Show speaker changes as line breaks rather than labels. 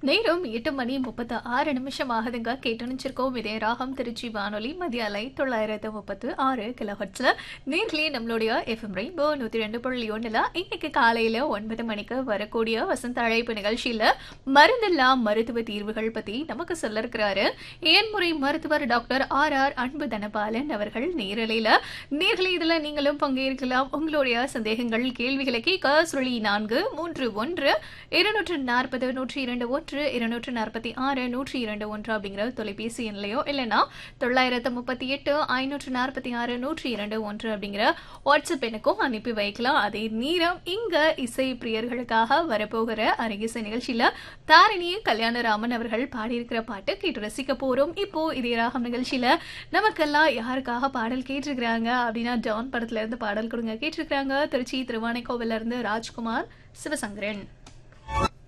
நேரம் எட்டு மணி முப்பத்து ஆறு நிமிஷம் ஆகுதுங்க கேட்டு நினைச்சிருக்கோம் இதே ராகம் திருச்சி வானொலி மதிய அலை தொள்ளாயிரத்து முப்பத்து ஆறு கிலோஹட்ஸ்ல நேர்லயே நம்மளுடைய எஃப்எம் ரெயின்போ நூத்தி ரெண்டு புள்ளி ஒண்ணுல இன்னைக்கு காலையில ஒன்பது மணிக்கு வரக்கூடிய வசந்த அழைப்பு நிகழ்ச்சியில மருந்தில்லா மருத்துவ தீர்வுகள் பத்தி நமக்கு சொல்ல இருக்கிறாரு ஏன்முறை மருத்துவர் டாக்டர் ஆர் ஆர் அன்பு தனபாலன் அவர்கள் நேரலையில நேர்களை இதுல நீங்களும் பங்கேற்கலாம் உங்களுடைய சந்தேகங்கள் கேள்விகளை கேட்க சுழி நான்கு மூன்று ஒன்று இருநூற்று நாற்பது நூற்றி இரண்டு ஒன்று இருநூற்று நாற்பத்தி ஆறு நூற்றி இரண்டு ஒன்று அப்படிங்கிற தொலைபேசி எண்லையோ இல்லைன்னா தொள்ளாயிரத்து முப்பத்தி எட்டு ஐநூற்று நாற்பத்தி ஆறு நூற்றி இரண்டு ஒன்று அப்படிங்கிற வாட்ஸ்அப் எண்ணுக்கும் அனுப்பி வைக்கலாம் அதே நேரம் இங்க இசை பிரியர்களுக்காக வரப்போகிற அரங்கிசை நிகழ்ச்சியில தாரிணி கல்யாணராமன் அவர்கள் பாடியிருக்கிற பாட்டு கேட்டு ரசிக்க போறோம் இப்போ இதே ராகம் நிகழ்ச்சியில நமக்கெல்லாம் யாருக்காக பாடல் கேட்டிருக்கிறாங்க அப்படின்னா ஜான் படத்துல இருந்து பாடல் கொடுங்க கேட்டிருக்கிறாங்க திருச்சி திருவானைக்கோவில இருந்து ராஜ்குமார் சிவசங்கரன்